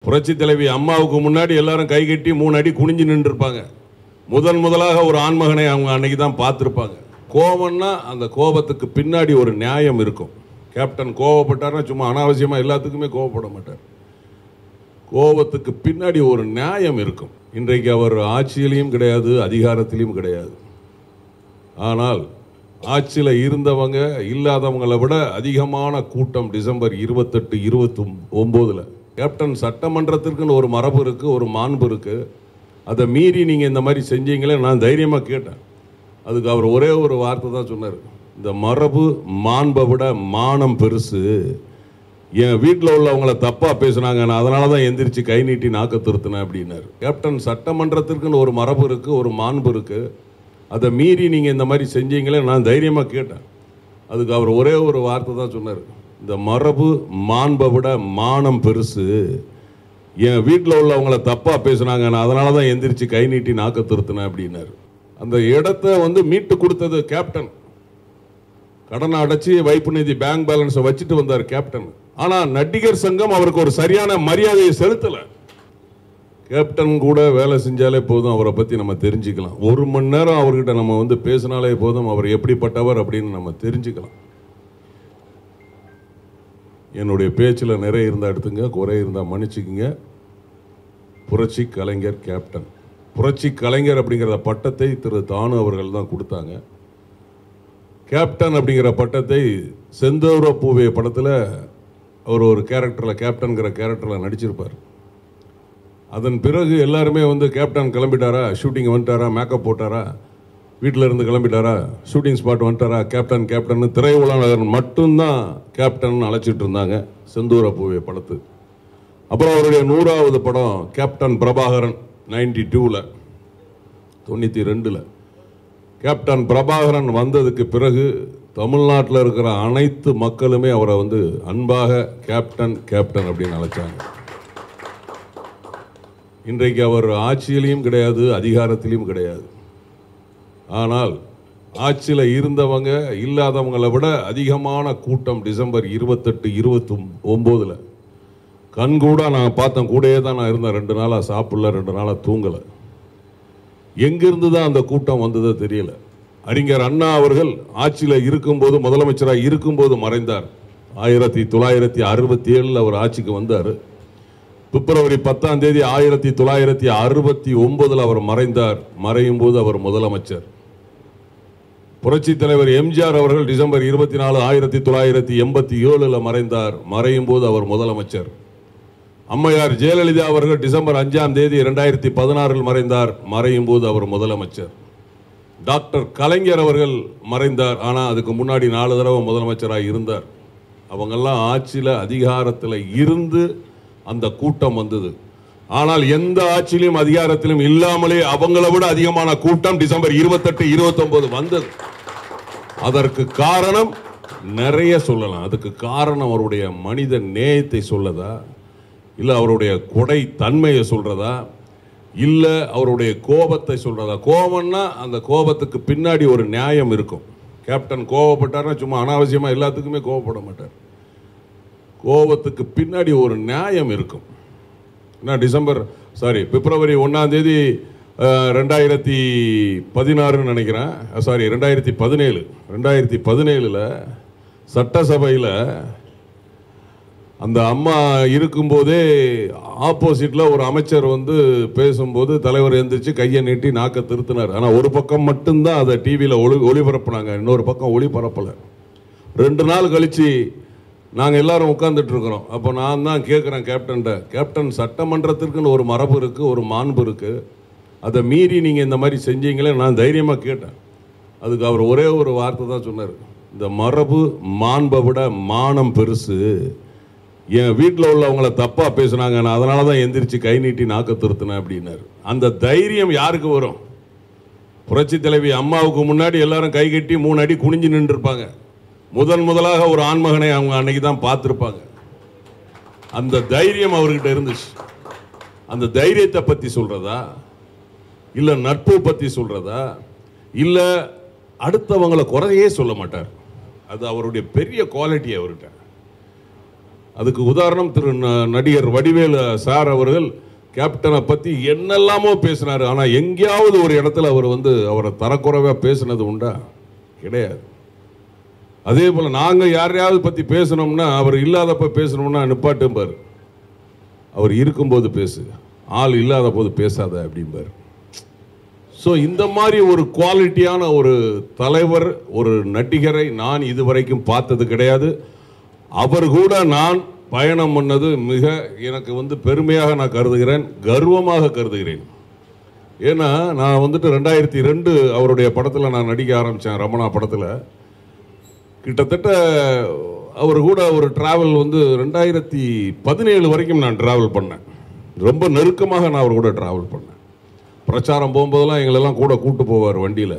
புரட்சி தலைவி அம்மாவுக்கு முன்னாடி எல்லாரும் கை கட்டி மூணு அடி குனிஞ்சு நின்றுருப்பாங்க முதன் முதலாக ஒரு ஆண்மகனை அவங்க அன்னைக்கு தான் பார்த்துருப்பாங்க கோபம்னா அந்த கோபத்துக்கு பின்னாடி ஒரு நியாயம் இருக்கும் கேப்டன் கோவப்பட்டார்னா சும்மா அனாவசியமாக எல்லாத்துக்குமே கோவப்பட மாட்டார் கோபத்துக்கு பின்னாடி ஒரு நியாயம் இருக்கும் இன்றைக்கு அவர் ஆட்சியிலையும் கிடையாது அதிகாரத்திலையும் கிடையாது ஆனால் ஆட்சியில் இருந்தவங்க இல்லாதவங்களை விட அதிகமான கூட்டம் டிசம்பர் இருபத்தெட்டு இருபத்தி ஒம்போதில் கேப்டன் சட்டமன்றத்திற்குன்னு ஒரு மரபு இருக்குது ஒரு மாண்பு இருக்குது அதை மீறி நீங்கள் இந்த மாதிரி செஞ்சீங்களே நான் தைரியமாக கேட்டேன் அதுக்கு அவர் ஒரே ஒரு வார்த்தை தான் சொன்னார் இந்த மரபு மாண்பை விட மானம் பெருசு என் வீட்டில் உள்ளவங்கள தப்பாக பேசுனாங்க நான் அதனால தான் எந்திரிச்சு கை நீட்டி நாக்க திருத்தினேன் அப்படின்னாரு கேப்டன் சட்டமன்றத்திற்குன்னு ஒரு மரபு இருக்குது ஒரு மாண்பு இருக்குது அதை மீறி நீங்கள் இந்த மாதிரி செஞ்சீங்களே நான் தைரியமாக கேட்டேன் அதுக்கு அவர் ஒரே ஒரு வார்த்தை தான் சொன்னார் இந்த மரபு மாண்பை விட மானம் பெருசு என் வீட்டில் உள்ளவங்கள தப்பாக பேசுனாங்க நான் அதனால தான் எந்திரிச்சு கை நீட்டி நாக்க திருத்தினேன் அப்படின்னாரு அந்த இடத்த வந்து மீட்டு கொடுத்தது கேப்டன் கடனை அடைச்சி வைப்பு நிதி பேங்க் பேலன்ஸை வச்சுட்டு வந்தார் கேப்டன் ஆனால் நடிகர் சங்கம் அவருக்கு ஒரு சரியான மரியாதையை செலுத்தலை கேப்டன் கூட வேலை செஞ்சாலே போதும் அவரை பற்றி நம்ம தெரிஞ்சுக்கலாம் ஒரு மணி நேரம் அவர்கிட்ட நம்ம வந்து பேசினாலே போதும் அவர் எப்படிப்பட்டவர் அப்படின்னு நம்ம தெரிஞ்சுக்கலாம் என்னுடைய பேச்சில் நிறைய இருந்தால் எடுத்துங்க குறை இருந்தால் மன்னிச்சுக்குங்க புரட்சி கலைஞர் கேப்டன் புரட்சி கலைஞர் அப்படிங்கிற பட்டத்தை திரு தானு அவர்கள் தான் கொடுத்தாங்க கேப்டன் அப்படிங்கிற பட்டத்தை செந்தூர பூவே படத்தில் அவர் ஒரு கேரக்டரில் கேப்டன்கிற கேரக்டரில் நடிச்சிருப்பார் அதன் பிறகு எல்லாருமே வந்து கேப்டன் கிளம்பிட்டாரா ஷூட்டிங் வந்துட்டாரா மேக்கப் போட்டாரா வீட்டில் இருந்து கிளம்பிட்டாரா ஷூட்டிங் ஸ்பாட் வந்துட்டாரா கேப்டன் கேப்டன் திரையுலகர் மட்டும்தான் கேப்டன் அழைச்சிட்டு இருந்தாங்க செந்தூர பூவே படத்து அப்புறம் அவருடைய நூறாவது படம் கேப்டன் பிரபாகரன் நைன்டி டூவில் தொண்ணூற்றி ரெண்டில் கேப்டன் பிரபாகரன் வந்ததுக்கு பிறகு தமிழ்நாட்டில் இருக்கிற அனைத்து மக்களுமே அவரை வந்து அன்பாக கேப்டன் கேப்டன் அப்படின்னு அழைச்சாங்க இன்றைக்கு அவர் ஆட்சியிலையும் கிடையாது அதிகாரத்திலையும் கிடையாது ஆனால் ஆட்சியில் இருந்தவங்க இல்லாதவங்களை விட அதிகமான கூட்டம் டிசம்பர் இருபத்தெட்டு இருபத்தி ஒம்போதில் கண்கூட நான் பார்த்தேன் கூடயே தான் நான் இருந்தேன் ரெண்டு நாளாக சாப்பிடல ரெண்டு நாளாக தூங்கலை எங்கிருந்து தான் அந்த கூட்டம் வந்ததோ தெரியல அறிஞர் அண்ணா அவர்கள் ஆட்சியில் இருக்கும்போது முதலமைச்சராக இருக்கும்போது மறைந்தார் ஆயிரத்தி தொள்ளாயிரத்தி அறுபத்தி ஏழில் அவர் ஆட்சிக்கு வந்தார் பிப்ரவரி பத்தாம் தேதி ஆயிரத்தி தொள்ளாயிரத்தி அறுபத்தி ஒன்பதில் அவர் மறைந்தார் மறையும் போது அவர் முதலமைச்சர் புரட்சி தலைவர் எம்ஜிஆர் அவர்கள் டிசம்பர் இருபத்தி நாலு ஆயிரத்தி தொள்ளாயிரத்தி எண்பத்தி ஏழுல மறைந்தார் மறையும் போது அவர் முதலமைச்சர் அம்மையார் ஜெயலலிதா அவர்கள் டிசம்பர் அஞ்சாம் தேதி இரண்டாயிரத்தி பதினாறில் மறைந்தார் மறையும் போது அவர் முதலமைச்சர் டாக்டர் கலைஞர் அவர்கள் மறைந்தார் ஆனால் அதுக்கு முன்னாடி நாலு தடவை முதலமைச்சராக இருந்தார் அவங்கெல்லாம் ஆட்சியில் அதிகாரத்தில் இருந்து அந்த கூட்டம் வந்தது ஆனால் எந்த ஆட்சியிலும் அதிகாரத்திலும் இல்லாமலே அவங்கள விட அதிகமான கூட்டம் டிசம்பர் இருபத்தெட்டு இருபத்தொன்பது வந்தது அதற்கு காரணம் நிறைய சொல்லலாம் அதுக்கு காரணம் அவருடைய மனித நேயத்தை சொல்லதா இல்லை அவருடைய கொடை தன்மையை சொல்றதா இல்லை அவருடைய கோபத்தை சொல்றதா கோபம்னா அந்த கோபத்துக்கு பின்னாடி ஒரு நியாயம் இருக்கும் கேப்டன் கோவப்பட்டார்னா சும்மா அனாவசியமாக எல்லாத்துக்குமே கோவப்பட மாட்டார் கோபத்துக்கு பின்னாடி ஒரு நியாயம் இருக்கும் நான் டிசம்பர் சாரி பிப்ரவரி ஒன்றாம் தேதி அஹ், ரெண்டாயிரத்தி பதினாறுன்னு நினைக்கிறேன் சாரி ரெண்டாயிரத்தி பதினேழு ரெண்டாயிரத்தி பதினேழில் சட்டசபையில் அந்த அம்மா இருக்கும்போதே ஆப்போசிட்டில் ஒரு அமைச்சர் வந்து பேசும்போது தலைவர் எந்திரிச்சு கையை நீட்டி நாக்க திருத்தினார் ஆனால் ஒரு பக்கம் மட்டும்தான் அதை டிவியில் ஒளி ஒளிபரப்புனாங்க இன்னொரு பக்கம் ஒளிபரப்பலை ரெண்டு நாள் கழிச்சு நாங்கள் எல்லாரும் உட்கார்ந்துட்டு இருக்கிறோம் அப்போ நான் தான் கேட்குறேன் கேப்டன்ட்ட கேப்டன் சட்டமன்றத்திற்குன்னு ஒரு மரபு இருக்குது ஒரு மாண்பு இருக்குது அதை மீறி நீங்கள் இந்த மாதிரி செஞ்சீங்களே நான் தைரியமாக கேட்டேன் அதுக்கு அவர் ஒரே ஒரு வார்த்தை தான் சொன்னார் இந்த மரபு மாண்பை விட மானம் பெருசு என் வீட்டில் உள்ளவங்கள தப்பாக பேசுனாங்க நான் அதனால தான் எந்திரிச்சு கை நீட்டி நாக்க திருத்தினேன் அப்படின்னாரு அந்த தைரியம் யாருக்கு வரும் புரட்சி தலைவி அம்மாவுக்கு முன்னாடி எல்லாரும் கை கட்டி மூணு அடி குனிஞ்சு நின்றுருப்பாங்க முதன் முதலாக ஒரு ஆண்மகனை அவங்க அன்னைக்கு தான் பார்த்துருப்பாங்க அந்த தைரியம் அவர்கிட்ட இருந்துச்சு அந்த தைரியத்தை பற்றி சொல்றதா இல்லை நட்பு பற்றி சொல்றதா இல்லை அடுத்தவங்களை குறையே சொல்ல மாட்டார் அது அவருடைய பெரிய குவாலிட்டி அவர்கிட்ட அதுக்கு உதாரணம் திரு ந- நடிகர் வடிவேலு சார் அவர்கள் கேப்டனை பத்தி என்னெல்லாமோ பேசினாரு ஆனா எங்கேயாவது ஒரு இடத்துல அவர் வந்து அவரை தரக்குறைவா பேசினது உண்டா கிடையாது அதே போல நாங்க யாரையாவது பத்தி பேசணும்னா அவர் இல்லாதப்ப பேசணும்னா நிப்பாட்டும்பார் அவர் இருக்கும்போது பேசு ஆள் இல்லாத போது பேசாத அப்படிம்பார் ஸோ இந்த மாதிரி ஒரு குவாலிட்டியான ஒரு தலைவர் ஒரு நடிகரை நான் இதுவரைக்கும் பார்த்தது கிடையாது அவர் கூட நான் பயணம் பண்ணது மிக எனக்கு வந்து பெருமையாக நான் கருதுகிறேன் கர்வமாக கருதுகிறேன் ஏன்னா நான் வந்துட்டு ரெண்டாயிரத்தி ரெண்டு அவருடைய படத்தில் நான் நடிக்க ஆரம்பித்தேன் ரமணா படத்தில் கிட்டத்தட்ட அவர் கூட ஒரு டிராவல் வந்து ரெண்டாயிரத்தி பதினேழு வரைக்கும் நான் டிராவல் பண்ணேன் ரொம்ப நெருக்கமாக நான் அவர் கூட டிராவல் பண்ணேன் பிரச்சாரம் போகும்போதெல்லாம் எங்களெல்லாம் கூட கூட்டு போவார் வண்டியில்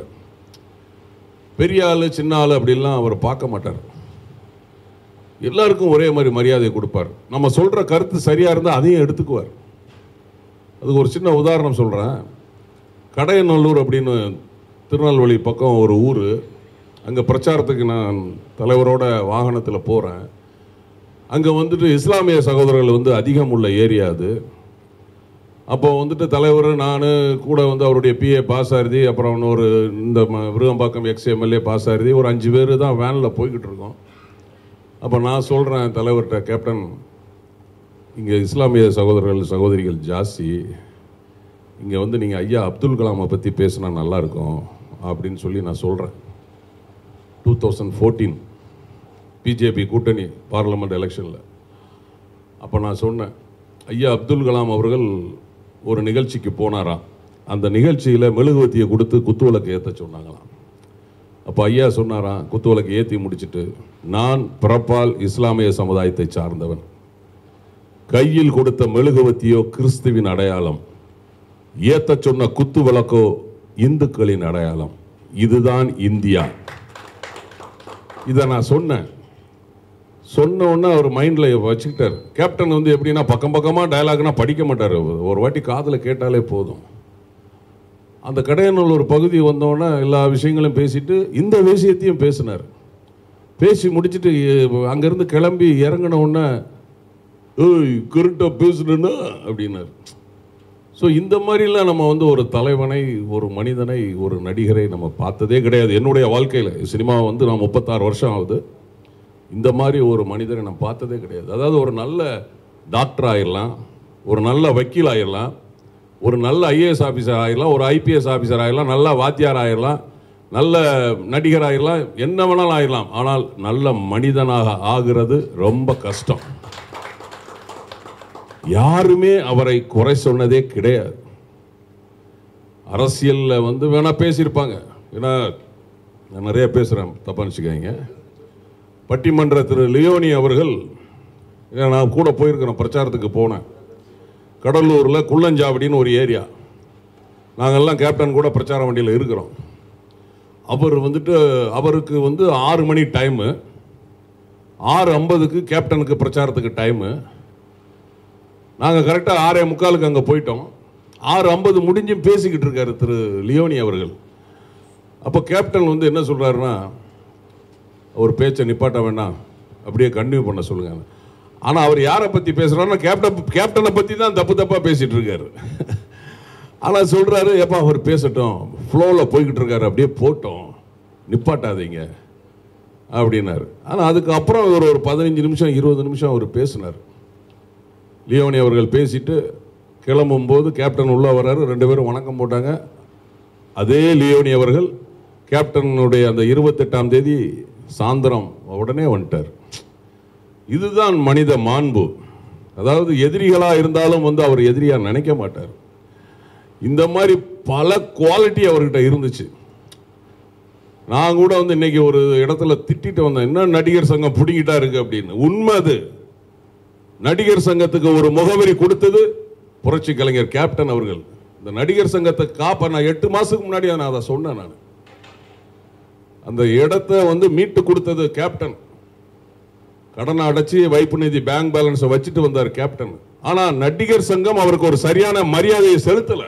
பெரிய ஆள் சின்ன ஆள் அப்படிலாம் அவர் பார்க்க மாட்டார் எல்லாருக்கும் ஒரே மாதிரி மரியாதை கொடுப்பார் நம்ம சொல்கிற கருத்து சரியாக இருந்தால் அதையும் எடுத்துக்குவார் அதுக்கு ஒரு சின்ன உதாரணம் சொல்கிறேன் கடையநல்லூர் அப்படின்னு திருநெல்வேலி பக்கம் ஒரு ஊர் அங்கே பிரச்சாரத்துக்கு நான் தலைவரோட வாகனத்தில் போகிறேன் அங்கே வந்துட்டு இஸ்லாமிய சகோதரர்கள் வந்து அதிகம் உள்ள ஏரியா அது அப்போ வந்துட்டு தலைவர் நான் கூட வந்து அவருடைய பிஏ பாசாரதி அப்புறம் இன்னொரு இந்த ம- விருகம்பாக்கம் எக்ஸ் எம்எல்ஏ பாசாரதி ஒரு அஞ்சு பேர் தான் வேனில் போய்கிட்டு இருக்கோம் அப்போ நான் சொல்கிறேன் தலைவர்கிட்ட கேப்டன் இங்கே இஸ்லாமிய சகோதரர்கள் சகோதரிகள் ஜாஸ்தி இங்கே வந்து நீங்கள் ஐயா அப்துல் கலாமை பற்றி பேசினா நல்லாயிருக்கும் அப்படின்னு சொல்லி நான் சொல்கிறேன் டூ தௌசண்ட் ஃபோர்டீன் பிஜேபி கூட்டணி பார்லமெண்ட் எலெக்ஷனில் அப்போ நான் சொன்னேன் ஐயா அப்துல் கலாம் அவர்கள் ஒரு நிகழ்ச்சிக்கு போனாராம் அந்த நிகழ்ச்சியில் மெழுகுவத்தியை கொடுத்து குத்துவிளக்கு ஏற்ற சொன்னாங்களாம் அப்போ ஐயா சொன்னாராம் குத்துவிளக்கு ஏற்றி முடிச்சிட்டு நான் பிறப்பால் இஸ்லாமிய சமுதாயத்தை சார்ந்தவன் கையில் கொடுத்த மெழுகுவத்தியோ கிறிஸ்துவின் அடையாளம் ஏத்த சொன்ன குத்து விளக்கோ இந்துக்களின் அடையாளம் இதுதான் இந்தியா இதை நான் சொன்னேன் சொன்ன உடனே அவர் மைண்டில் வச்சுக்கிட்டார் கேப்டன் வந்து எப்படின்னா பக்கம் பக்கமாக டயலாக்னா படிக்க மாட்டார் ஒரு வாட்டி காதில் கேட்டாலே போதும் அந்த கடையனூர் ஒரு பகுதி வந்தோடனே எல்லா விஷயங்களும் பேசிட்டு இந்த விஷயத்தையும் பேசினார் பேசி முடிச்சிட்டு எ- அங்கேருந்து கிளம்பி இறங்கின உடனே ஏய் கரெக்டாக பேசுனேன்னா அப்படின்னார் ஸோ இந்த மாதிரிலாம் நம்ம வந்து ஒரு தலைவனை ஒரு மனிதனை ஒரு நடிகரை நம்ம பார்த்ததே கிடையாது என்னுடைய வாழ்க்கையில் சினிமா வந்து நான் முப்பத்தாறு வருஷம் ஆகுது இந்த மாதிரி ஒரு மனிதரை நான் பார்த்ததே கிடையாது அதாவது ஒரு நல்ல டாக்டர் ஆயிடலாம் ஒரு நல்ல வக்கீல் ஆயிடலாம் ஒரு நல்ல ஐஏஎஸ் ஆஃபீஸர் ஆயிடலாம் ஒரு ஐபிஎஸ் ஆஃபீஸர் ஆயிடலாம் நல்ல வாத்தியார் ஆயிடலாம் நல்ல நடிகர் ஆயிடலாம் என்ன வேணாலும் ஆயிடலாம் ஆனால் நல்ல மனிதனாக ஆகிறது ரொம்ப கஷ்டம் யாருமே அவரை குறை சொன்னதே கிடையாது அரசியல்ல வந்து வேணா பேசியிருப்பாங்க ஏன்னா நான் நிறைய பேசுறேன் தப்பா நினச்சிக்காங்க பட்டிமன்ற திரு லியோனி அவர்கள் ஏன்னா நான் கூட போயிருக்கிறேன் பிரச்சாரத்துக்கு போனேன் கடலூரில் குள்ளஞ்சாவடின்னு ஒரு ஏரியா நாங்கெல்லாம் கேப்டன் கூட பிரச்சார வண்டியில் இருக்கிறோம் அவர் வந்துட்டு அவருக்கு வந்து ஆறு மணி டைமு ஆறு ஐம்பதுக்கு கேப்டனுக்கு பிரச்சாரத்துக்கு டைமு நாங்கள் கரெக்டாக ஆறே முக்காலுக்கு அங்கே போயிட்டோம் ஆறு ஐம்பது முடிஞ்சும் பேசிக்கிட்டு இருக்காரு திரு லியோனி அவர்கள் அப்போ கேப்டன் வந்து என்ன சொல்கிறாருன்னா ஒரு பேச்சை நிப்பாட்ட வேண்டாம் அப்படியே கண்டினியூ பண்ண சொல்லுங்க ஆனால் அவர் யாரை பற்றி பேசுகிறாருன்னா கேப்டன் கேப்டனை பற்றி தான் தப்பு தப்பாக பேசிகிட்டு இருக்காரு ஆனால் சொல்கிறாரு எப்பா அவர் பேசட்டும் ஃப்ளோவில் போய்கிட்டு இருக்காரு அப்படியே போட்டோம் நிப்பாட்டாதீங்க அப்படின்னாரு ஆனால் அதுக்கப்புறம் ஒரு ஒரு பதினஞ்சு நிமிஷம் இருபது நிமிஷம் அவர் பேசினார் லியோனி அவர்கள் பேசிட்டு கிளம்பும்போது கேப்டன் உள்ளே வர்றாரு ரெண்டு பேரும் வணக்கம் போட்டாங்க அதே லியோனி அவர்கள் கேப்டனுடைய அந்த இருபத்தெட்டாம் தேதி சாயந்தரம் உடனே வந்துட்டார் இதுதான் மனித மாண்பு அதாவது எதிரிகளாக இருந்தாலும் வந்து அவர் எதிரியாக நினைக்க மாட்டார் இந்த மாதிரி பல குவாலிட்டி அவர்கிட்ட இருந்துச்சு நான் கூட வந்து இன்னைக்கு ஒரு இடத்துல திட்டிட்டு வந்தேன் என்ன நடிகர் சங்கம் பிடிங்கிட்டா இருக்கு அப்படின்னு உண்மை அது நடிகர் சங்கத்துக்கு ஒரு முகவரி கொடுத்தது புரட்சி கலைஞர் கேப்டன் அவர்கள் இந்த நடிகர் சங்கத்தை காப்ப நான் எட்டு மாசத்துக்கு முன்னாடி நான் அதை சொன்னேன் நான் அந்த இடத்தை வந்து மீட்டு கொடுத்தது கேப்டன் கடனை அடைச்சி வைப்பு நிதி பேங்க் பேலன்ஸை வச்சுட்டு வந்தார் கேப்டன் ஆனா நடிகர் சங்கம் அவருக்கு ஒரு சரியான மரியாதையை செலுத்தல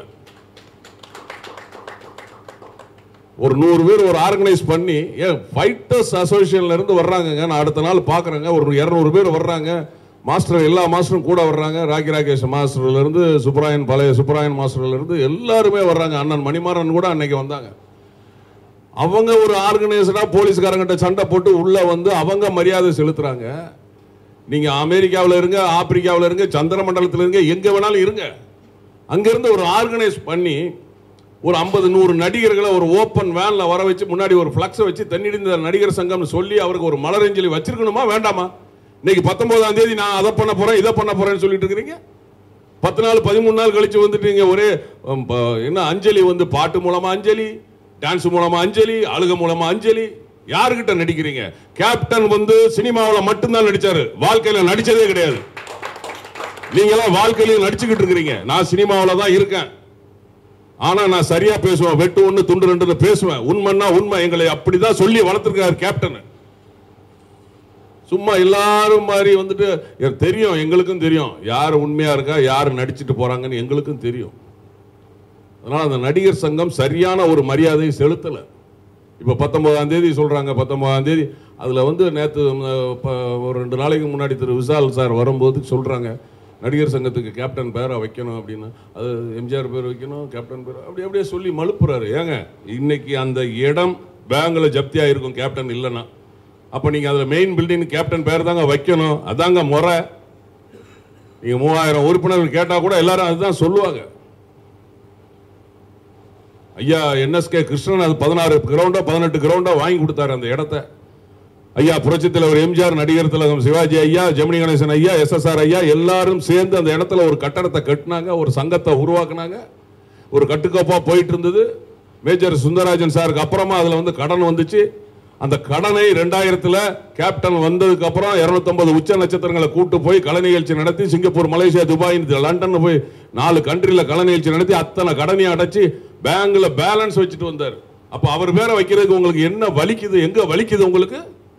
ஒரு நூறு பேர் ஒரு ஆர்கனைஸ் பண்ணி ஏன் ஃபைட்டர்ஸ் அசோசியேஷன்ல இருந்து வர்றாங்கங்க நான் அடுத்த நாள் பார்க்குறேங்க ஒரு இரநூறு பேர் வர்றாங்க மாஸ்டர் எல்லா மாஸ்டரும் கூட வர்றாங்க ராக்கி ராகேஷ் மாஸ்டர்ல இருந்து சுப்ராயன் பழைய சுப்ராயன் மாஸ்டர்ல இருந்து எல்லாருமே வர்றாங்க அண்ணன் மணிமாறன் கூட அன்னைக்கு வந்தாங்க அவங்க ஒரு ஆர்கனைசரா போலீஸ்காரங்கிட்ட சண்டை போட்டு உள்ள வந்து அவங்க மரியாதை செலுத்துறாங்க நீங்க அமெரிக்காவில் இருங்க ஆப்பிரிக்காவில் இருங்க சந்திர மண்டலத்தில் இருங்க எங்க வேணாலும் இருங்க அங்கிருந்து ஒரு ஆர்கனைஸ் பண்ணி ஒரு ஐம்பது நூறு நடிகர்களை ஒரு ஓப்பன் வேன்ல வர வச்சு முன்னாடி ஒரு ஃப்ளக்ஸை வச்சு தண்ணிடிந்த நடிகர் சங்கம்னு சொல்லி அவருக்கு ஒரு மலரஞ்சலி வச்சிருக்கணுமா வேண்டாமா இன்னைக்கு பத்தொன்பதாம் தேதி நான் அதை பண்ண போறேன் இதை பண்ண போறேன்னு சொல்லிட்டு இருக்கிறீங்க பத்து நாள் பதிமூணு நாள் கழிச்சு வந்துட்டீங்க ஒரே உம், ப- என்ன அஞ்சலி வந்து பாட்டு மூலமா அஞ்சலி டான்ஸ் மூலமா அஞ்சலி அழுக மூலமா அஞ்சலி யாருகிட்ட நடிக்கிறீங்க கேப்டன் வந்து சினிமாவில் மட்டும்தான் நடிச்சாரு வாழ்க்கையில நடிச்சதே கிடையாது நீங்களாம் வாழ்க்கையில நடிச்சுக்கிட்டு இருக்கிறீங்க நான் சினிமாவில் தான் இருக்கேன் ஆனா நான் சரியா பேசுவேன் வெட்டு ஒண்ணு துண்டு ரெண்டுன்னு பேசுவேன் உண்மைன்னா உண்மை எங்களை அப்படிதான் சொல்லி வளர்த்துருக்காரு கேப்டன் சும்மா எல்லாரும் மாதிரி வந்துட்டு எனக்கு தெரியும் எங்களுக்கும் தெரியும் யார் உண்மையா இருக்கா யார் நடிச்சிட்டு போறாங்கன்னு எங்களுக்கும் தெரியும் அதனால அந்த நடிகர் சங்கம் சரியான ஒரு மரியாதையை செலுத்தல இப்போ பத்தொன்பதாம் தேதி சொல்றாங்க பத்தொன்பதாம் தேதி அதுல வந்து நேற்று ஒரு ரெண்டு நாளைக்கு முன்னாடி திரு விஷால் சார் வரும்போது சொல்றாங்க நடிகர் சங்கத்துக்கு கேப்டன் பேரை வைக்கணும் அப்படின்னு அது எம்ஜிஆர் பேர் வைக்கணும் கேப்டன் பேர் அப்படி அப்படியே சொல்லி மழுப்புறாரு ஏங்க இன்னைக்கு அந்த இடம் பேங்க்ல ஜப்தி ஆயிருக்கும் கேப்டன் இல்லைன்னா அப்ப நீங்க அதுல மெயின் பில்டிங் கேப்டன் பேர் தாங்க வைக்கணும் அதாங்க முறை நீங்க மூவாயிரம் உறுப்பினர்கள் கேட்டா கூட எல்லாரும் அதுதான் சொல்லுவாங்க ஐயா என்எஸ்கே கிருஷ்ணன் அது பதினாறு கிரவுண்டோ பதினெட்டு கிரவுண்டோ வாங்கி கொடுத்தாரு அந்த இடத்த ஐயா புரட்சித் தலைவர் எம்ஜிஆர் நடிகர் திலகம் சிவாஜி ஐயா ஜெமினி கணேசன் ஐயா எஸ்எஸ்ஆர் ஐயா எல்லாரும் சேர்ந்து அந்த இடத்துல ஒரு கட்டடத்தை கட்டினாங்க ஒரு சங்கத்தை உருவாக்குனாங்க ஒரு கட்டுக்கோப்பா போயிட்டு இருந்தது மேஜர் சுந்தரராஜன் சாருக்கு அப்புறமா அதுல வந்து கடன் வந்துச்சு அந்த கடனை ரெண்டாயிரத்துல கேப்டன் வந்ததுக்கு அப்புறம் 250 உச்ச நட்சத்திரங்களை கூட்டு போய் கலை நிகழ்ச்சி நடத்தி சிங்கப்பூர் மலேசியா துபாய் லண்டன் போய் நாலு கண்ட்ரில கலை நிகழ்ச்சி நடத்தி அத்தனை கடனையும் அடைச்சு பேங்க்ல பேலன்ஸ் வச்சுட்டு வந்தார் அப்ப அவர் பேரை வைக்கிறதுக்கு உங்களுக்கு என்ன வலிக்குது எங்க வலிக்குது உங்களுக்கு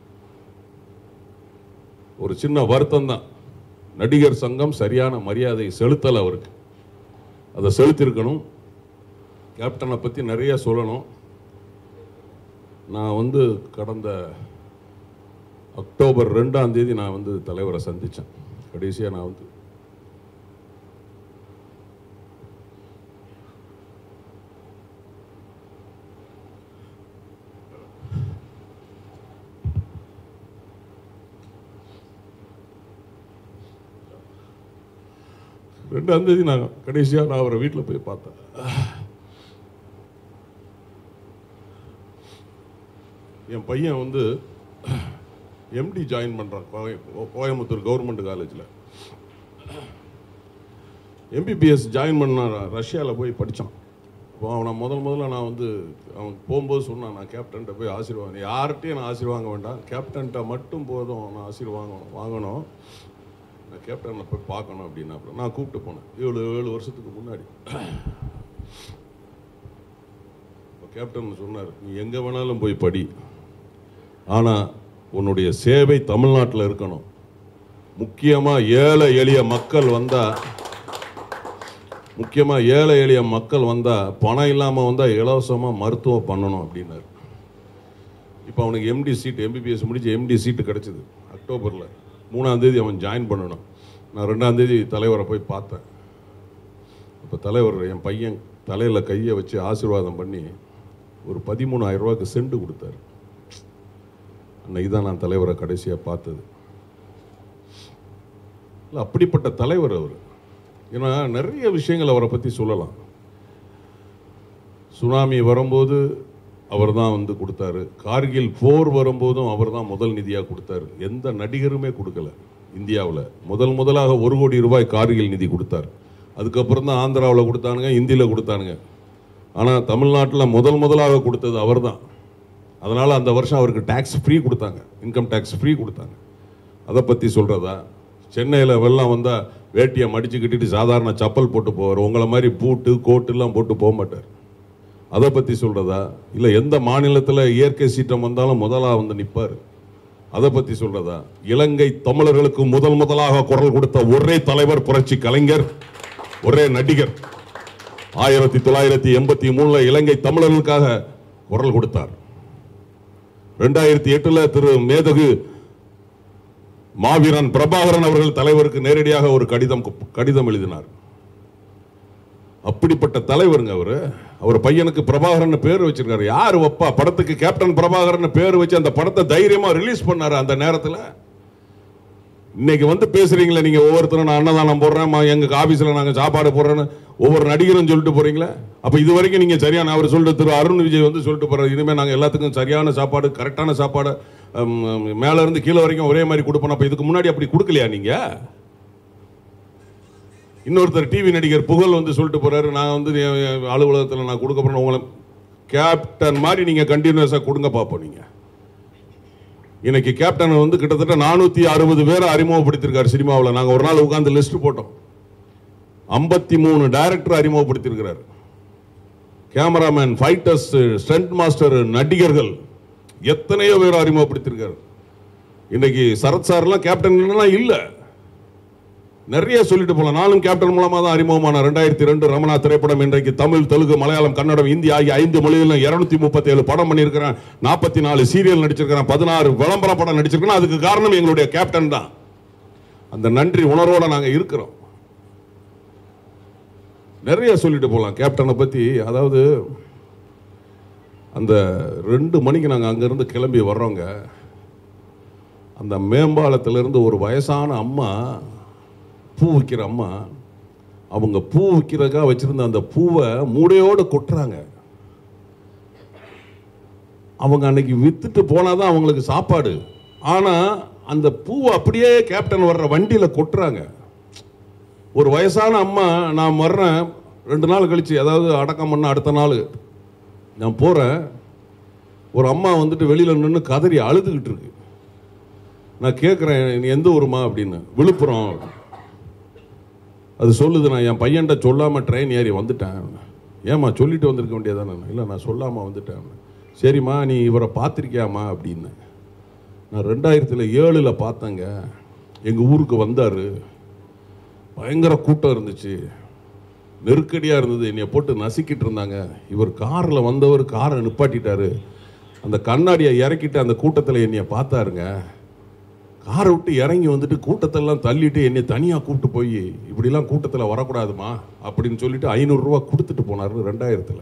ஒரு சின்ன வருத்தம் தான் நடிகர் சங்கம் சரியான மரியாதை செலுத்தல அவருக்கு அதை செலுத்திருக்கணும் கேப்டனை பத்தி நிறைய சொல்லணும் நான் வந்து கடந்த அக்டோபர் ரெண்டாம் தேதி நான் வந்து தலைவரை சந்திச்சேன் கடைசியா நான் வந்து ரெண்டாம் தேதி நான் கடைசியா நான் அவரை வீட்டில் போய் பார்த்தேன் என் பையன் வந்து எம்டி ஜாயின் பண்ணுறான் கோயம்புத்தூர் கவர்மெண்ட் காலேஜில் எம்பிபிஎஸ் ஜாயின் பண்ண ரஷ்யாவில் போய் படித்தான் இப்போ அவனை முதல் முதல்ல நான் வந்து அவன் போகும்போது சொன்னான் நான் கேப்டன்கிட்ட போய் ஆசீர்வாதம் யார்கிட்டையும் நான் ஆசீர்வாங்க வேண்டாம் கேப்டன்கிட்ட மட்டும் போதும் நான் ஆசீர்வாங்கணும் வாங்கணும் நான் கேப்டனை போய் பார்க்கணும் அப்படின்னா அப்புறம் நான் கூப்பிட்டு போனேன் ஏழு ஏழு வருஷத்துக்கு முன்னாடி அப்ப கேப்டன் சொன்னார் நீ எங்கே வேணாலும் போய் படி ஆனால் உன்னுடைய சேவை தமிழ்நாட்டில் இருக்கணும் முக்கியமாக ஏழை எளிய மக்கள் வந்தால் முக்கியமாக ஏழை எளிய மக்கள் வந்தால் பணம் இல்லாமல் வந்தால் இலவசமாக மருத்துவம் பண்ணணும் அப்படின்னாரு இப்போ அவனுக்கு எம்டி சீட் எம்பிபிஎஸ் முடிச்சு எம்டி சீட்டு கிடச்சிது அக்டோபரில் மூணாம் தேதி அவன் ஜாயின் பண்ணணும் நான் ரெண்டாம் தேதி தலைவரை போய் பார்த்தேன் இப்போ தலைவர் என் பையன் தலையில் கையை வச்சு ஆசீர்வாதம் பண்ணி ஒரு பதிமூணாயிரம் ரூபாய்க்கு செண்டு கொடுத்தாரு அன்னைக்கு தான் நான் தலைவரை கடைசியாக பார்த்தது இல்லை அப்படிப்பட்ட தலைவர் அவர் ஏன்னா நிறைய விஷயங்கள் அவரை பற்றி சொல்லலாம் சுனாமி வரும்போது அவர் தான் வந்து கொடுத்தாரு கார்கில் போர் வரும்போதும் அவர் தான் முதல் நிதியாக கொடுத்தாரு எந்த நடிகருமே கொடுக்கல இந்தியாவில் முதல் முதலாக ஒரு கோடி ரூபாய் கார்கில் நிதி கொடுத்தார் அதுக்கப்புறம் தான் ஆந்திராவில் கொடுத்தானுங்க இந்தியில் கொடுத்தானுங்க ஆனால் தமிழ்நாட்டில் முதல் முதலாக கொடுத்தது அவர் தான் அதனால் அந்த வருஷம் அவருக்கு டேக்ஸ் ஃப்ரீ கொடுத்தாங்க இன்கம் டேக்ஸ் ஃப்ரீ கொடுத்தாங்க அதை பற்றி சொல்கிறதா சென்னையில் வெள்ளம் வந்தால் வேட்டியை மடிச்சு கட்டிட்டு சாதாரண சப்பல் போட்டு போவார் உங்களை மாதிரி பூட்டு கோட்டுலாம் போட்டு போக மாட்டார் அதை பற்றி சொல்கிறதா இல்லை எந்த மாநிலத்தில் இயற்கை சீற்றம் வந்தாலும் முதலாக வந்து நிற்பார் அதை பற்றி சொல்கிறதா இலங்கை தமிழர்களுக்கு முதல் முதலாக குரல் கொடுத்த ஒரே தலைவர் புரட்சி கலைஞர் ஒரே நடிகர் ஆயிரத்தி தொள்ளாயிரத்தி எண்பத்தி மூணுல இலங்கை தமிழர்களுக்காக குரல் கொடுத்தார் ரெண்டாயிரத்தி எட்டுல திரு மேதகு மாவீரன் பிரபாகரன் அவர்கள் தலைவருக்கு நேரடியாக ஒரு கடிதம் கடிதம் எழுதினார் அப்படிப்பட்ட தலைவருங்க அவரு அவர் பையனுக்கு பிரபாகரன் பேர் வச்சிருக்காரு யார் வப்பா படத்துக்கு கேப்டன் பிரபாகரன் பேர் வச்சு அந்த படத்தை தைரியமா ரிலீஸ் பண்ணாரு அந்த நேரத்தில் இன்னைக்கு வந்து பேசுறீங்களே நீங்க ஒவ்வொருத்தரும் நான் அன்னதானம் போடுறேன் ம- எங்க ஆபீஸ்ல நாங்க சாப்பாடு போடுறேன்னு ஒவ்வொரு நடிகரும் சொல்லிட்டு போறீங்களே அப்ப இது வரைக்கும் நீங்க சரியான அவர் சொல்லிட்டு திரு அருண் விஜய் வந்து சொல்லிட்டு போறாரு இனிமே நாங்க எல்லாத்துக்கும் சரியான சாப்பாடு கரெக்டான சாப்பாடு ஹம், மேல இருந்து கீழே வரைக்கும் ஒரே மாதிரி கொடுப்போம் அப்ப இதுக்கு முன்னாடி அப்படி கொடுக்கலையா நீங்க இன்னொருத்தர் டிவி நடிகர் புகழ் வந்து சொல்லிட்டு போறாரு நான் வந்து என் என் அலுவலகத்தில் நான் கொடுக்க போறேன் உங்களை கேப்டன் மாதிரி நீங்க கண்டினியூஸா கொடுங்க பார்ப்போம் நீங்க இன்னைக்கு கேப்டன் வந்து கிட்டத்தட்ட நானூத்தி அறுபது பேரை அறிமுகப்படுத்தியிருக்காரு சினிமாவில் நாங்க ஒரு நாள் உட்கார்ந்து லிஸ்ட் போட்டோம் ஐம்பத்தி மூணு டைரக்டர் அறிமுகப்படுத்தியிருக்கிறார் கேமராமேன் ஃபைட்டர்ஸ் ஸ்டண்ட் மாஸ்டர் நடிகர்கள் எத்தனையோ பேர் அறிமுகப்படுத்தியிருக்காரு இன்னைக்கு சரத் சார்லாம் கேப்டன்லாம் இல்லை நிறைய சொல்லிட்டு போலாம் நானும் கேப்டன் மூலமா தான் அறிமுகமான ரெண்டாயிரத்தி ரெண்டு ரமணா திரைப்படம் இன்றைக்கு தமிழ் தெலுங்கு மலையாளம் கன்னடம் இந்தி ஆகிய ஐந்து மொழிகளில் இருநூத்தி முப்பத்தி ஏழு படம் பண்ணியிருக்கிறேன் நாற்பத்தி நாலு சீரியல் நடிச்சிருக்கிறேன் பதினாறு விளம்பர படம் நடிச்சிருக்கிறேன் அதுக்கு காரணம் எங்களுடைய கேப்டன் தான் அந்த நன்றி உணர்வோட நாங்க இருக்கிறோம் நிறைய சொல்லிட்டு போலாம் கேப்டனை பத்தி அதாவது அந்த ரெண்டு மணிக்கு நாங்கள் அங்கேருந்து கிளம்பி வர்றோங்க அந்த மேம்பாலத்திலிருந்து ஒரு வயசான அம்மா பூ விற்கிற அம்மா அவங்க பூ விற்கிறதுக்காக வச்சிருந்த அந்த பூவை மூடையோடு கொட்டுறாங்க அவங்க அன்னைக்கு வித்துட்டு போனாதான் அவங்களுக்கு சாப்பாடு ஆனா அந்த பூவை அப்படியே கேப்டன் வர்ற வண்டியில கொட்டுறாங்க ஒரு வயசான அம்மா நான் வர்றேன் ரெண்டு நாள் கழிச்சு அதாவது அடக்கம் பண்ண அடுத்த நாள் நான் போறேன் ஒரு அம்மா வந்துட்டு வெளியில நின்று கதறி அழுதுகிட்டு இருக்கு நான் கேட்குறேன் நீ எந்த ஊருமா அப்படின்னு விழுப்புரம் அது சொல்லுது நான் என் பையன்கிட்ட சொல்லாமல் ட்ரெயின் ஏறி வந்துட்டேன் ஏம்மா சொல்லிட்டு வந்திருக்க வேண்டியதானே இல்லை நான் சொல்லாமல் வந்துட்டேன் சரிம்மா நீ இவரை பார்த்துருக்கியாம்மா அப்படின்னு நான் ரெண்டாயிரத்தில் ஏழில் பார்த்தேங்க எங்கள் ஊருக்கு வந்தார் பயங்கர கூட்டம் இருந்துச்சு நெருக்கடியாக இருந்தது என்னை போட்டு நசுக்கிட்டு இருந்தாங்க இவர் காரில் வந்தவர் காரை நிப்பாட்டிட்டாரு அந்த கண்ணாடியை இறக்கிட்டு அந்த கூட்டத்தில் என்னைய பார்த்தாருங்க காரை விட்டு இறங்கி வந்துட்டு கூட்டத்தெல்லாம் தள்ளிட்டு என்னை தனியாக கூப்பிட்டு போய் இப்படிலாம் கூட்டத்தில் வரக்கூடாதுமா அப்படின்னு சொல்லிட்டு ஐநூறுரூவா கொடுத்துட்டு போனார் ரெண்டாயிரத்தில்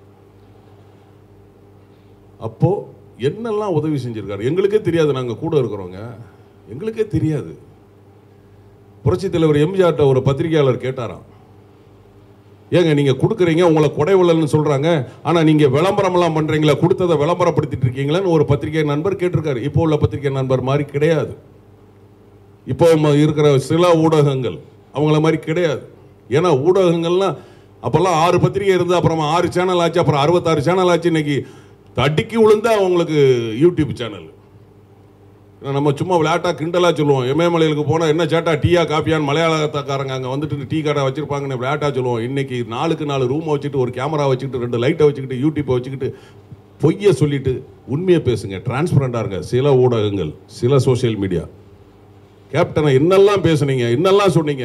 அப்போ என்னெல்லாம் உதவி செஞ்சிருக்காரு எங்களுக்கே தெரியாது நாங்கள் கூட இருக்கிறோங்க எங்களுக்கே தெரியாது புரட்சி தலைவர் எம்ஜிஆர்ட்ட ஒரு பத்திரிகையாளர் கேட்டாராம் ஏங்க நீங்க கொடுக்குறீங்க உங்களை கொடைவள்ளல்னு சொல்றாங்க ஆனா நீங்க விளம்பரம்லாம் பண்றீங்களா கொடுத்ததை விளம்பரப்படுத்திட்டு இருக்கீங்களான்னு ஒரு பத்திரிகை நண்பர் கேட்டிருக்காரு இப்போ உள்ள பத்திரிகை நண்பர் மாதிரி கிடையாது இப்போ ம- இருக்கிற சில ஊடகங்கள் அவங்கள மாதிரி கிடையாது ஏன்னா ஊடகங்கள்லாம் அப்போல்லாம் ஆறு பத்திரிகை இருந்து அப்புறமா ஆறு சேனல் ஆச்சு அப்புறம் அறுபத்தாறு சேனல் ஆச்சு இன்னைக்கு தடிக்கி விழுந்தா அவங்களுக்கு யூடியூப் சேனல் நம்ம சும்மா விளையாட்டா கிண்டலா சொல்லுவோம் எமயமலைகளுக்கு போனால் என்ன சேட்டா டீயா காப்பியான்னு மலையாளத்தாக்காரங்க அங்கே வந்துட்டு டீ கடை வச்சிருப்பாங்கன்னு விளையாட்டா சொல்லுவோம் இன்னைக்கு நாளுக்கு நாலு ரூமை வச்சுட்டு ஒரு கேமரா வச்சுக்கிட்டு ரெண்டு லைட்டை வச்சுக்கிட்டு யூடியூப்பை வச்சுக்கிட்டு பொய்யை சொல்லிட்டு உண்மையை பேசுங்க டிரான்ஸ்பரண்டாக இருங்க சில ஊடகங்கள் சில சோஷியல் மீடியா கேப்டனை என்னெல்லாம் பேசுனீங்க என்னெல்லாம் சொன்னீங்க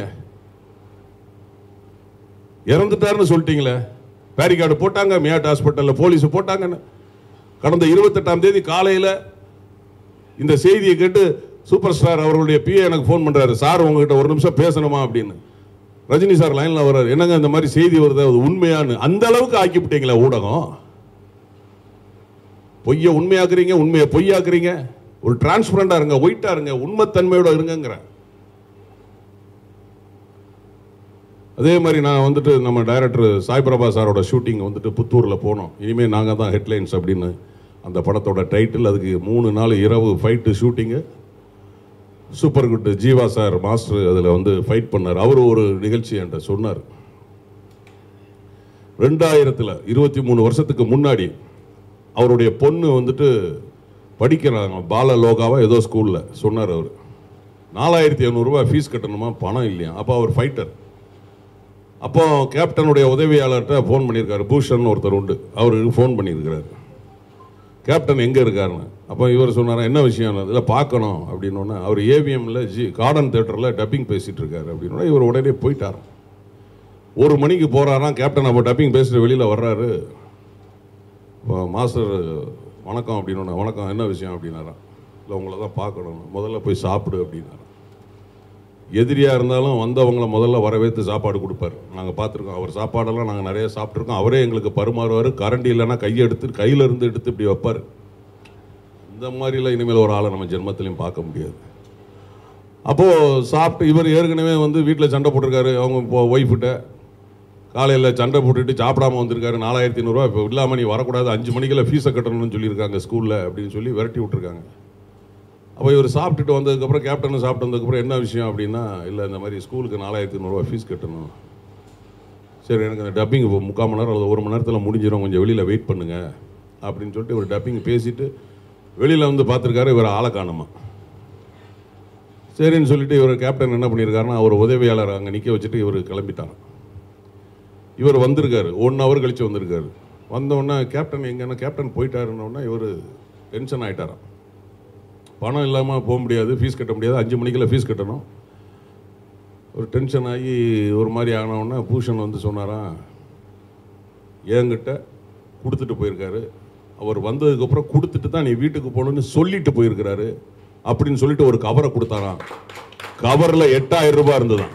இறந்துட்டாருன்னு சொல்லிட்டீங்களே பேரிகார்டு போட்டாங்க மியாட் ஹாஸ்பிட்டலில் போலீஸ் போட்டாங்கன்னு கடந்த இருபத்தெட்டாம் தேதி காலையில் இந்த செய்தியை கேட்டு சூப்பர் ஸ்டார் அவர்களுடைய பிஏ எனக்கு ஃபோன் பண்றாரு சார் உங்ககிட்ட ஒரு நிமிஷம் பேசணுமா அப்படின்னு ரஜினி சார் லைன்ல வர்றாரு என்னங்க இந்த மாதிரி செய்தி வருது அது உண்மையான்னு அந்த அளவுக்கு ஆக்கிவிட்டீங்களா ஊடகம் பொய்யை உண்மையாக்குறீங்க உண்மையை பொய்யாக்குறீங்க ஒரு டிரான்ஸ்பரண்டா இருங்க ஒயிட்டா இருங்க உண்மைத்தன்மையோட இருங்கங்கிறேன் அதே மாதிரி நான் வந்துட்டு நம்ம டைரக்டர் சாய் பிரபா சாரோட ஷூட்டிங் வந்துட்டு புத்தூரில் போனோம் இனிமேல் நாங்கள் தான் ஹெட்லைன்ஸ் அப்படின்னு அந்த படத்தோட டைட்டில் அதுக்கு மூணு நாள் இரவு ஃபைட்டு ஷூட்டிங்கு super good Jeeva sir master அதில் வந்து ஃபைட் பண்ணார் அவர் ஒரு நிகழ்ச்சி என்கிட்ட சொன்னார் ரெண்டாயிரத்தில் இருபத்தி மூணு வருஷத்துக்கு முன்னாடி அவருடைய பொண்ணு வந்துட்டு படிக்கிறாங்க பால லோகாவா ஏதோ ஸ்கூலில் சொன்னார் அவர் நாலாயிரத்தி ஐநூறுரூவா ஃபீஸ் கட்டணுமா பணம் இல்லையா அப்போ அவர் ஃபைட்டர் அப்போ கேப்டனுடைய உதவியாளர்கிட்ட ஃபோன் பண்ணியிருக்காரு பூஷன் ஒருத்தர் உண்டு அவருக்கு ஃபோன் பண்ணியிருக்கிறாரு கேப்டன் எங்கே இருக்காருன்னு அப்போ இவர் சொன்னார் என்ன விஷயம் இல்லை பார்க்கணும் அப்படின்னோடனே அவர் ஏவிஎம்ல ஜி கார்டன் தேட்டரில் டப்பிங் பேசிகிட்டு இருக்காரு அப்படின்னோடனே இவர் உடனே போயிட்டார் ஒரு மணிக்கு போகிறாராம் கேப்டன் அப்போ டப்பிங் பேசிட்டு வெளியில் வர்றாரு அப்போ மாஸ்டர் வணக்கம் அப்படின்னோடனே வணக்கம் என்ன விஷயம் அப்படின்னாராம் இல்லை உங்களை தான் பார்க்கணும் முதல்ல போய் சாப்பிடு அப்படின்னாரு எதிரியாக இருந்தாலும் வந்தவங்கள முதல்ல வரவேற்று சாப்பாடு கொடுப்பாரு நாங்கள் பார்த்துருக்கோம் அவர் சாப்பாடெல்லாம் நாங்கள் நிறைய சாப்பிட்ருக்கோம் அவரே எங்களுக்கு பருமாறுவார் கரண்டி இல்லைன்னா கையை எடுத்து கையில இருந்து எடுத்து இப்படி வைப்பார் இந்த மாதிரிலாம் இனிமேல் ஒரு ஆளை நம்ம ஜென்மத்திலையும் பார்க்க முடியாது அப்போது சாப்பிட்டு இவர் ஏற்கனவே வந்து வீட்டில் சண்டை போட்டிருக்காரு அவங்க இப்போ ஒய்ஃப்கிட்ட காலையில் சண்டை போட்டுட்டு சாப்பிடாம வந்திருக்காரு நாலாயிரத்தி ஐநூறுரூவா இப்போ இல்லாமல் நீ வரக்கூடாது அஞ்சு மணிக்கெல்லாம் ஃபீஸை கட்டணும்னு சொல்லியிருக்காங்க ஸ்கூலில் அப்படின்னு சொல்லி விரட்டி விட்டுருக்காங்க அப்போ இவர் சாப்பிட்டுட்டு வந்ததுக்கப்புறம் கேப்டன் சாப்பிட்டு வந்ததுக்கப்புறம் என்ன விஷயம் அப்படின்னா இல்லை இந்த மாதிரி ஸ்கூலுக்கு நாலாயிரத்தி ஐநூறுரூவா ஃபீஸ் கட்டணும் சரி எனக்கு அந்த டப்பிங் இப்போ முக்கால் மணி நேரம் அல்லது ஒரு மணி நேரத்தில் முடிஞ்சிடும் கொஞ்சம் வெளியில் வெயிட் பண்ணுங்க அப்படின்னு சொல்லிட்டு ஒரு டப்பிங் பேசிட்டு வெளியில் வந்து பார்த்துருக்காரு இவர் ஆளை காணுமா சரின்னு சொல்லிட்டு இவர் கேப்டன் என்ன பண்ணியிருக்காருன்னா அவர் உதவியாளர் அங்கே நிற்க வச்சுட்டு இவர் கிளம்பிட்டாங்க இவர் வந்திருக்காரு ஒன் ஹவர் கழிச்சு வந்திருக்காரு வந்தோடனே கேப்டன் எங்கன்னா கேப்டன் போயிட்டாருன்னொடனே இவர் டென்ஷன் ஆயிட்டாராம் பணம் இல்லாமல் போக முடியாது ஃபீஸ் கட்ட முடியாது அஞ்சு மணிக்கெல்லாம் ஃபீஸ் கட்டணும் ஒரு டென்ஷன் ஆகி ஒரு மாதிரி ஆனவுடனே பூஷன் வந்து சொன்னாராம் என்கிட்ட கொடுத்துட்டு போயிருக்காரு அவர் வந்ததுக்கப்புறம் கொடுத்துட்டு தான் நீ வீட்டுக்கு போகணும்னு சொல்லிட்டு போயிருக்கிறாரு அப்படின்னு சொல்லிட்டு ஒரு கவரை கொடுத்தாராம் கவரில் எட்டாயிரம் ரூபாய் இருந்ததாம்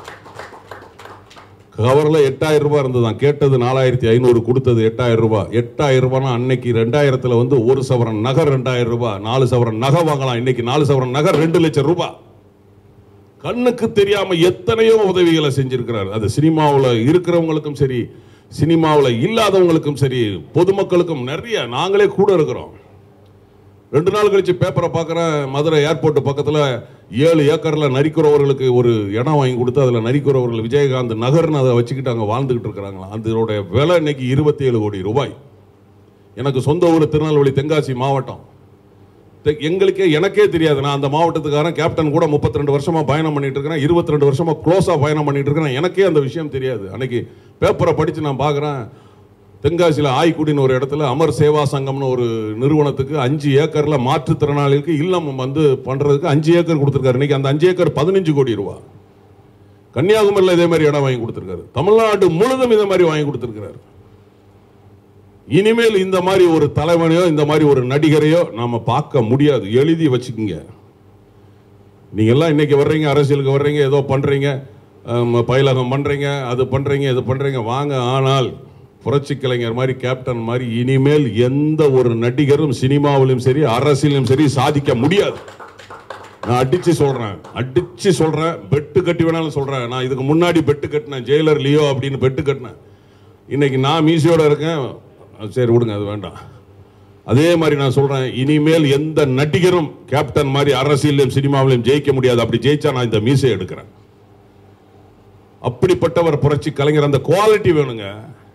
கவரில் எட்டாயிரம் ரூபாய் இருந்ததாம் கேட்டது நாலாயிரத்தி ஐநூறு கொடுத்தது எட்டாயிரம் ரூபாய் எட்டாயிரம் ரூபாய்னா அன்னைக்கு ரெண்டாயிரத்துல வந்து ஒரு சவரன் நகர் ரெண்டாயிரம் ரூபாய் நாலு சவரன் நகை வாங்கலாம் இன்னைக்கு நாலு சவரன் நகர் ரெண்டு லட்சம் ரூபாய் கண்ணுக்கு தெரியாம எத்தனையோ உதவிகளை செஞ்சிருக்கிறார் அது சினிமாவில் இருக்கிறவங்களுக்கும் சரி சினிமாவில் இல்லாதவங்களுக்கும் சரி பொதுமக்களுக்கும் நிறைய நாங்களே கூட இருக்கிறோம் ரெண்டு நாள் கழிச்சு பேப்பரை பார்க்குறேன் மதுரை ஏர்போர்ட் பக்கத்தில் ஏழு ஏக்கரில் நரிக்குறவர்களுக்கு ஒரு இடம் வாங்கி கொடுத்து அதில் நரிக்குறவர்கள் விஜயகாந்த் நகர்னு அதை வச்சுக்கிட்டு அங்கே வாழ்ந்துக்கிட்டு இருக்கிறாங்களா அதோடைய விலை இன்னைக்கு இருபத்தி ஏழு கோடி ரூபாய் எனக்கு சொந்த ஊர் திருநெல்வேலி தென்காசி மாவட்டம் தெ- எங்களுக்கே எனக்கே தெரியாது நான் அந்த மாவட்டத்துக்காரன் கேப்டன் கூட 32 ரெண்டு வருஷமா பயணம் பண்ணிட்டு இருக்கிறேன் 22 ரெண்டு வருஷமா க்ளோஸா பயணம் பண்ணிட்டு இருக்கிறேன் எனக்கே அந்த விஷயம் தெரியாது அன்னைக்கு பேப்பரை படிச்சு நான் பார்க்குறேன் தென்காசியில் ஆய்க்குடின்னு ஒரு இடத்துல அமர் சேவா சங்கம்னு ஒரு நிறுவனத்துக்கு அஞ்சு ஏக்கர்ல மாற்றுத்திறனாளிகளுக்கு இல்லம் வந்து பண்றதுக்கு அஞ்சு ஏக்கர் கொடுத்துருக்காரு இன்னைக்கு அந்த அஞ்சு ஏக்கர் பதினஞ்சு கோடி ரூபா கன்னியாகுமரியில் இதே மாதிரி இடம் வாங்கி கொடுத்துருக்காரு தமிழ்நாடு முழுதும் இதே மாதிரி வாங்கி கொடுத்துருக்காரு இனிமேல் இந்த மாதிரி ஒரு தலைவனையோ இந்த மாதிரி ஒரு நடிகரையோ நாம பார்க்க முடியாது எழுதி வச்சுக்கோங்க நீங்க எல்லாம் இன்னைக்கு வர்றீங்க அரசியலுக்கு வர்றீங்க ஏதோ பண்றீங்க ஆம், பயிலகம் பண்றீங்க அது பண்றீங்க இது பண்றீங்க வாங்க ஆனால் புரட்சி கலைஞர் மாதிரி கேப்டன் மாதிரி இனிமேல் எந்த ஒரு நடிகரும் சினிமாவிலும் சரி அரசியலும் சரி சாதிக்க முடியாது நான் அடிச்சு சொல்றேன் அடிச்சு சொல்றேன் பெட்டு கட்டி வேணாலும் சொல்றேன் நான் இதுக்கு முன்னாடி பெட்டு கட்டினேன் ஜெயிலர் லியோ அப்படின்னு பெட்டு கட்டினேன் இன்னைக்கு நான் மீசியோட இருக்கேன் சரி விடுங்க அது வேண்டாம் அதே மாதிரி நான் சொல்றேன் இனிமேல் எந்த நடிகரும் கேப்டன் மாதிரி அரசியலிலும் சினிமாவிலும் ஜெயிக்க முடியாது அப்படி ஜெயிச்சா நான் இந்த மீசை எடுக்கிறேன் அப்படிப்பட்டவர் புரட்சி கலைஞர் அந்த குவாலிட்டி வேணுங்க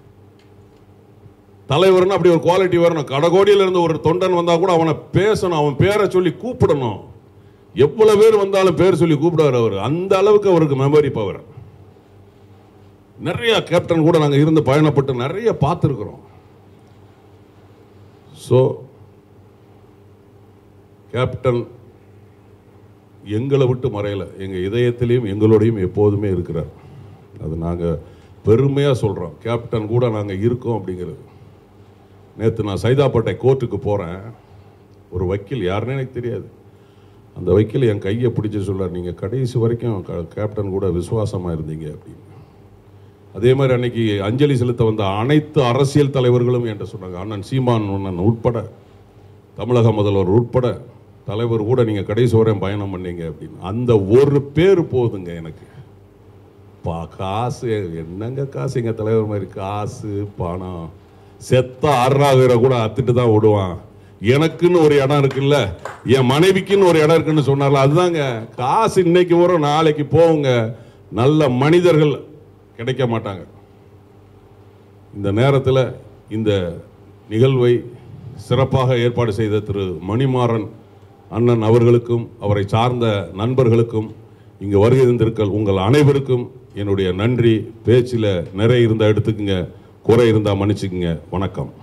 தலைவர்னு அப்படி ஒரு குவாலிட்டி வரணும் கடகோடியில இருந்து ஒரு தொண்டன் வந்தா கூட அவனை பேசணும் அவன் பேரை சொல்லி கூப்பிடணும் எவ்வளவு பேர் வந்தாலும் பேர் சொல்லி கூப்பிடுவார் அவர் அந்த அளவுக்கு அவருக்கு மெமரி பவர் நிறைய கேப்டன் கூட நாங்க இருந்து பயணப்பட்டு நிறைய பார்த்துருக்குறோம் ஸோ கேப்டன் எங்களை விட்டு மறையல எங்க இதயத்திலையும் எங்களோடையும் எப்போதுமே இருக்கிறார் அது நாங்க பெருமையா சொல்றோம் கேப்டன் கூட நாங்க இருக்கோம் அப்படிங்கிறது நேற்று நான் சைதாப்பேட்டை கோர்ட்டுக்கு போறேன் ஒரு வக்கீல் யாருன்னு எனக்கு தெரியாது அந்த வக்கீல் என் கையை பிடிச்சு சொல்றார் நீங்க கடைசி வரைக்கும் க- கேப்டன் கூட விசுவாசமா இருந்தீங்க அப்படின்னு அதே மாதிரி அன்னைக்கு அஞ்சலி செலுத்த வந்த அனைத்து அரசியல் தலைவர்களும் என்கிட்ட சொன்னாங்க அண்ணன் சீமான் அண்ணன் உட்பட தமிழக முதல்வர் உட்பட தலைவர் கூட நீங்க கடைசி வரையும் பயணம் பண்ணீங்க அப்படின்னு அந்த ஒரு பேர் போதுங்க எனக்கு பா காசு என்னங்க காசு எங்க தலைவர் மாதிரி காசு பணம் செத்த ஆறாகிற கூட அத்துட்டு தான் விடுவான் எனக்குன்னு ஒரு இடம் இருக்குல்ல என் மனைவிக்குன்னு ஒரு இடம் இருக்குன்னு சொன்னார்ல அதுதாங்க காசு இன்னைக்கு வரும் நாளைக்கு போகுங்க நல்ல மனிதர்கள் கிடைக்க மாட்டாங்க இந்த நேரத்தில் இந்த நிகழ்வை சிறப்பாக ஏற்பாடு செய்த திரு மணிமாறன் அண்ணன் அவர்களுக்கும் அவரை சார்ந்த நண்பர்களுக்கும் இங்கு வருகை தந்திருக்க உங்கள் அனைவருக்கும் என்னுடைய நன்றி பேச்சில் நிறைய இருந்தால் எடுத்துக்குங்க குறை இருந்தால் மன்னிச்சுக்குங்க வணக்கம்